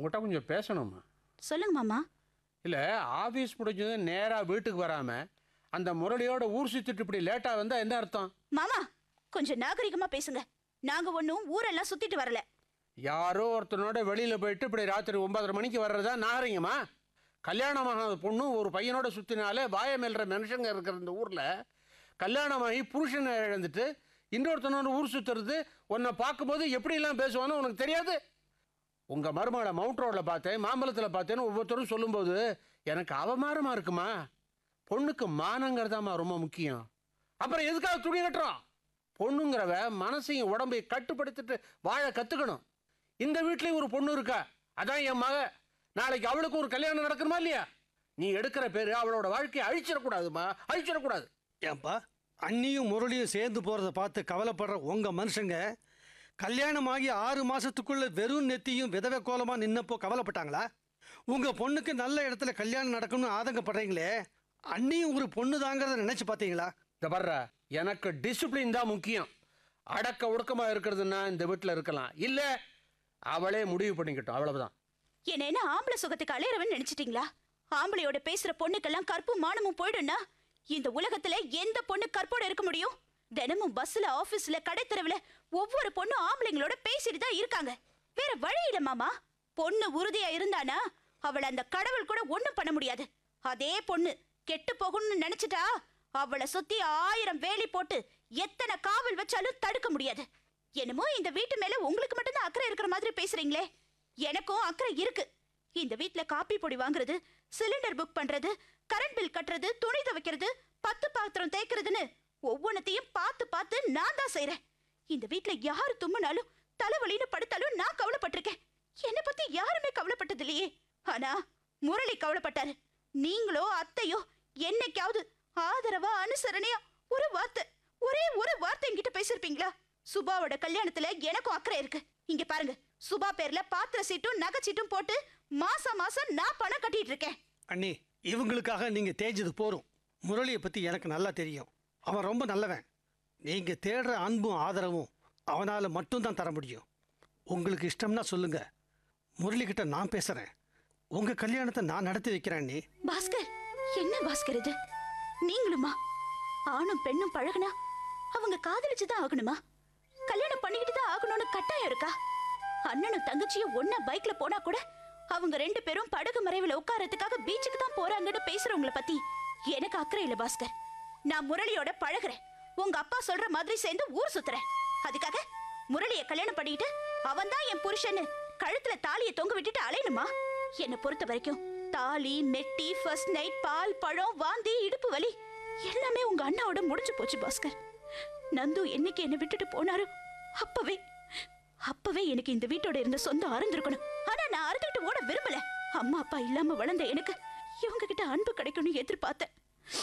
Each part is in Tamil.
உங்கள்கிட்ட கொஞ்சம் பேசணுமா சொல்லுங்க மாமா இல்லை ஆஃபீஸ் முடிஞ்சதும் நேராக வீட்டுக்கு வராமல் அந்த முரளியோட ஊர் சுற்றிட்டு இப்படி லேட்டாக வந்தால் என்ன அர்த்தம் மாமா கொஞ்சம் நாகரிகமா பேசுங்க நாங்க ஒன்னும் ஊரெல்லாம் சுத்திட்டு வரல யாரோ ஒருத்தனோட வெளியில் போயிட்டு இப்படி ராத்திரி ஒன்பதரை மணிக்கு வர்றதா நாகரிகமா கல்யாணமாகாத பொண்ணு ஒரு பையனோட சுற்றினாலே வாய மேல்ற மனுஷங்க இருக்கிற இந்த ஊரில் கல்யாணமாகி புருஷனை இழந்துட்டு இன்னொருத்தனோட ஊர் சுற்றுறது உன்னை பார்க்கும்போது எப்படிலாம் பேசுவான்னு உனக்கு தெரியாது உங்கள் மருமகளை மவுண்ட் ரோடில் பார்த்தேன் மாம்பழத்தில் பார்த்தேன்னு ஒவ்வொருத்தரும் சொல்லும்போது எனக்கு அவமானமாக இருக்குமா பொண்ணுக்கு மானங்கிறதாம்மா ரொம்ப முக்கியம் அப்புறம் எதுக்காக துணி கட்டுறோம் பொண்ணுங்கிறவ மனசையும் உடம்பையும் கட்டுப்படுத்திட்டு வாழ கற்றுக்கணும் இந்த வீட்லேயும் ஒரு பொண்ணு இருக்கா அதான் என் மக நாளைக்கு அவளுக்கு ஒரு கல்யாணம் நடக்கணுமா இல்லையா நீ எடுக்கிற பேர் அவளோட வாழ்க்கையை அழிச்சிடக்கூடாதுமா அழிச்சிடக்கூடாது ஏன்பா அண்ணியும் முரளியும் சேர்ந்து போகிறத பார்த்து கவலைப்படுற உங்கள் மனுஷங்க கல்யாணமாகி ஆறு மாதத்துக்குள்ள வெறும் நெத்தியும் விதவை கோலமாக நின்னப்போ கவலைப்பட்டாங்களா உங்கள் பொண்ணுக்கு நல்ல இடத்துல கல்யாணம் நடக்கணும்னு ஆதங்கப்படுறீங்களே அண்ணியும் ஒரு பொண்ணு தாங்கிறத நினச்சி பார்த்தீங்களா இந்த வர்ற எனக்கு டிசிப்ளின் தான் முக்கியம் அடக்க ஒடுக்கமாக இருக்கிறதுன்னா இந்த வீட்டில் இருக்கலாம் இல்லை அவளே முடிவு பண்ணிக்கட்டும் அவ்வளவுதான் என்ன என்ன ஆம்பளை சுகத்துக்கு அலையறவன் நினைச்சிட்டீங்களா ஆம்பளையோட பேசுற பொண்ணுக்கெல்லாம் கற்பும் மானமும் போயிடும்னா இந்த உலகத்துல எந்த பொண்ணு கற்போட இருக்க முடியும் தினமும் பஸ்ல ஆபீஸ்ல கடைத்தெருவுல ஒவ்வொரு பொண்ணும் ஆம்பளைங்களோட பேசிட்டு தான் இருக்காங்க வேற வழி இல்ல மாமா பொண்ணு உறுதியா இருந்தானா அவளை அந்த கடவுள் கூட ஒண்ணும் பண்ண முடியாது அதே பொண்ணு கெட்டு போகணும்னு நினைச்சிட்டா அவளை சுத்தி ஆயிரம் வேலி போட்டு எத்தனை காவல் வச்சாலும் தடுக்க முடியாது என்னமோ இந்த வீட்டு மேல உங்களுக்கு மட்டும்தான் அக்கறை இருக்கிற மாதிரி பேசுறீங்களே எனக்கும் அக்கறை இருக்கு இந்த வீட்ல காப்பி பொடி வாங்குறது சிலிண்டர் புக் பண்றது கரண்ட் பில் கட்டுறது துணி துவைக்கிறது பத்து பாத்திரம் தேய்க்கிறதுன்னு ஒவ்வொன்றத்தையும் பார்த்து பார்த்து நான் தான் செய்றேன் இந்த வீட்ல யாரு தும்முனாலும் தலைவலின்னு படுத்தாலும் நான் கவலைப்பட்டிருக்கேன் என்னை பத்தி யாருமே கவலைப்பட்டது இல்லையே ஆனா முரளி கவலைப்பட்டாரு நீங்களோ அத்தையோ என்னைக்காவது ஆதரவா அனுசரணையா ஒரு வார்த்தை ஒரே ஒரு வார்த்தை என்கிட்ட பேசிருப்பீங்களா சுபாவோட கல்யாணத்துல எனக்கும் அக்கறை இருக்கு இங்க பாருங்க சுபா பேர்ல பாத்திர சீட்டும் நகை சீட்டும் போட்டு மாசம் மாசம் நான் பணம் கட்டிட்டு இருக்கேன் அண்ணி இவங்களுக்காக நீங்கள் தேய்ஞ்சது போரும் முரளியை பற்றி எனக்கு நல்லா தெரியும் அவன் ரொம்ப நல்லவன் நீங்கள் தேடுற அன்பும் ஆதரவும் அவனால் மட்டும்தான் தர முடியும் உங்களுக்கு இஷ்டம்னா சொல்லுங்கள் முரளிக்கிட்ட நான் பேசுகிறேன் உங்கள் கல்யாணத்தை நான் நடத்தி வைக்கிறேன் அண்ணி பாஸ்கர் என்ன பாஸ்கர் இது நீங்களுமா ஆணும் பெண்ணும் பழகுனா அவங்க காதலிச்சு தான் ஆகணுமா கல்யாணம் பண்ணிக்கிட்டு தான் ஆகணும்னு கட்டாயம் இருக்கா அண்ணனும் தங்கச்சியும் ஒண்ணா பைக்ல போனா கூட அவங்க ரெண்டு பேரும் படகு மறைவுல உட்காரத்துக்காக பீச்சுக்கு தான் போறாங்கன்னு பேசுறவங்கள பத்தி எனக்கு அக்கறை இல்ல பாஸ்கர் நான் முரளியோட பழகுறேன் உங்க அப்பா சொல்ற மாதிரி சேர்ந்து ஊர் சுத்துறேன் அதுக்காக முரளிய கல்யாணம் பண்ணிட்டு அவன் தான் என் புருஷன்னு கழுத்துல தாலியை தொங்க விட்டுட்டு அலையணுமா என்னை பொறுத்த வரைக்கும் தாலி மெட்டி ஃபர்ஸ்ட் நைட் பால் பழம் வாந்தி இடுப்பு வலி எல்லாமே உங்க அண்ணாவோட முடிஞ்சு போச்சு பாஸ்கர் நந்து என்னைக்கு என்னை விட்டுட்டு போனாரோ அப்பவே அப்பவே எனக்கு இந்த வீட்டோட இருந்த சொந்தம் அறந்திருக்கணும் ஆனா நான் அறுத்துட்டு ஓட விரும்பல அம்மா அப்பா இல்லாம வளர்ந்த எனக்கு இவங்க கிட்ட அன்பு கிடைக்கும்னு எதிர்பார்த்தேன்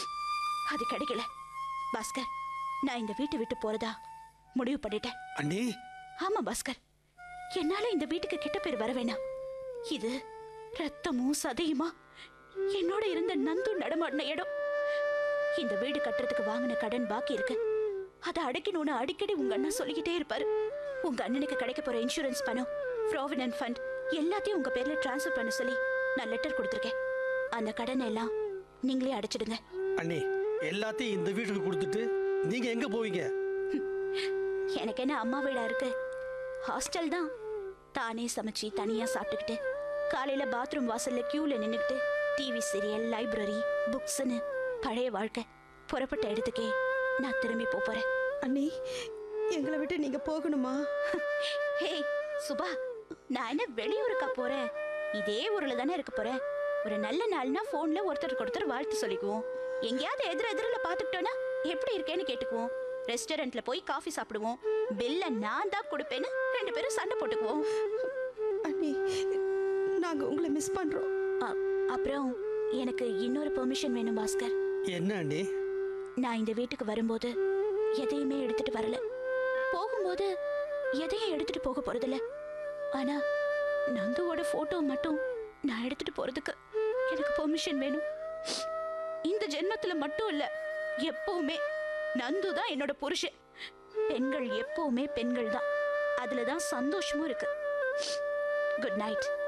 அது கிடைக்கல பாஸ்கர் நான் இந்த வீட்டை விட்டு போறதா முடிவு பண்ணிட்டேன் அண்ணி ஆமா பாஸ்கர் என்னால இந்த வீட்டுக்கு கெட்ட பேர் வர வேணாம் இது ரத்தமும் சதையுமா என்னோட இருந்த நந்து நடமாடின இடம் இந்த வீடு கட்டுறதுக்கு வாங்கின கடன் பாக்கி இருக்கு அதை அடைக்கணும்னு அடிக்கடி உங்க அண்ணன் சொல்லிக்கிட்டே இருப்பாரு உங்க அண்ணனுக்கு கிடைக்க போற இன்சூரன்ஸ் பணம் ப்ராவிடன்ட் ஃபண்ட் எல்லாத்தையும் உங்க பேர்ல ட்ரான்ஸ்ஃபர் பண்ண சொல்லி நான் லெட்டர் கொடுத்துருக்கேன் அந்த கடனை எல்லாம் நீங்களே அடைச்சிடுங்க அண்ணி எல்லாத்தையும் இந்த வீட்டுக்கு கொடுத்துட்டு நீங்கள் எங்கே போவீங்க எனக்கு என்ன அம்மா வீடா இருக்கு ஹாஸ்டல் தான் தானே சமைச்சு தனியா சாப்பிட்டுக்கிட்டு காலையில பாத்ரூம் வாசல்ல கியூல நின்னுக்கிட்டு டிவி சீரியல் லைப்ரரி புக்ஸ்னு பழைய வாழ்க்கை புறப்பட்ட இடத்துக்கே நான் திரும்பி போப் போறேன் அண்ணி எங்களை விட்டு நீங்க போகணுமா ஹே சுபா நான் என்ன வெளியூருக்கா போறேன் இதே ஊர்ல தானே இருக்க போறேன் ஒரு நல்ல நாள்னா போன்ல ஒருத்தருக்கு ஒருத்தர் வாழ்த்து சொல்லிக்குவோம் எங்கேயாவது எதிர எதிரில் பார்த்துக்கிட்டோன்னா எப்படி இருக்கேன்னு கேட்டுக்குவோம் ரெஸ்டாரண்ட்ல போய் காஃபி சாப்பிடுவோம் பில்ல நான் தான் கொடுப்பேன்னு ரெண்டு பேரும் சண்டை போட்டுக்குவோம் அண்ணி நாங்க உங்களை மிஸ் பண்றோம் அ- அப்புறம் எனக்கு இன்னொரு பெர்மிஷன் வேணும் பாஸ்கர் என்ன அண்ணி நான் இந்த வீட்டுக்கு வரும்போது எதையுமே எடுத்துட்டு வரல போகும்போது எதையும் எடுத்துட்டு போக போறதில்ல ஆனா நந்துவோட போட்டோ மட்டும் நான் எடுத்துட்டு போறதுக்கு எனக்கு பெர்மிஷன் வேணும் இந்த ஜென்மத்துல மட்டும் இல்ல எப்பவுமே நந்து தான் என்னோட புருஷன் பெண்கள் எப்பவுமே பெண்கள் தான் அதுல தான் சந்தோஷமும் இருக்கு குட் நைட்